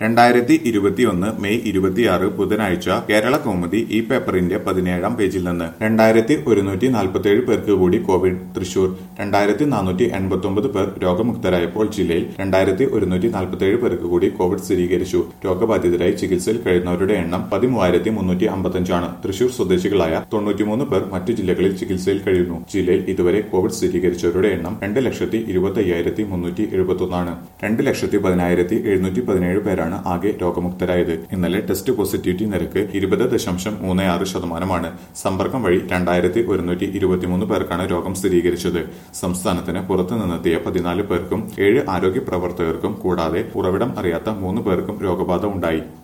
രണ്ടായിരത്തി ഇരുപത്തിയൊന്ന് മെയ് ഇരുപത്തിയാറ് ബുധനാഴ്ച കേരള കൗമുദി ഈ പേപ്പറിന്റെ പതിനേഴാം പേജിൽ നിന്ന് രണ്ടായിരത്തി ഒരുന്നൂറ്റി നാൽപ്പത്തിയേഴ് പേർക്ക് കൂടി കോവിഡ് തൃശൂർ രണ്ടായിരത്തി നാനൂറ്റി എൺപത്തൊമ്പത് പേർ രോഗമുക്തരായപ്പോൾ ജില്ലയിൽ രണ്ടായിരത്തി ഒരുന്നൂറ്റി നാൽപ്പത്തിയേഴ് പേർക്ക് കൂടി കോവിഡ് സ്ഥിരീകരിച്ചു രോഗബാധിതരായി ചികിത്സയിൽ കഴിയുന്നവരുടെ എണ്ണം പതിമൂവായിരത്തി മുന്നൂറ്റി അമ്പത്തഞ്ചാണ് തൃശൂർ സ്വദേശികളായ തൊണ്ണൂറ്റിമൂന്ന് പേർ മറ്റു ജില്ലകളിൽ ചികിത്സയിൽ കഴിയുന്നു ജില്ലയിൽ ഇതുവരെ കോവിഡ് സ്ഥിരീകരിച്ചവരുടെ എണ്ണം രണ്ട് ലക്ഷത്തി ഇരുപത്തി അയ്യായിരത്തി മുന്നൂറ്റി എഴുപത്തൊന്നാണ് രണ്ട് ലക്ഷത്തി പതിനായിരത്തി എഴുന്നൂറ്റി പതിനേഴ് പേരാണ് ആണ് ആകെ രോഗമുക്തരായത് ഇന്നലെ ടെസ്റ്റ് പോസിറ്റിവിറ്റി നിരക്ക് ഇരുപത് ദശാംശം മൂന്ന് ആറ് ശതമാനമാണ് സമ്പർക്കം വഴി രണ്ടായിരത്തി ഒരുന്നൂറ്റി ഇരുപത്തിമൂന്ന് പേർക്കാണ് രോഗം സ്ഥിരീകരിച്ചത് സംസ്ഥാനത്തിന് പുറത്തു നിന്നെത്തിയ പതിനാല് പേർക്കും ഏഴ് ആരോഗ്യ പ്രവർത്തകർക്കും കൂടാതെ ഉറവിടം അറിയാത്ത മൂന്ന് പേർക്കും രോഗബാധ ഉണ്ടായി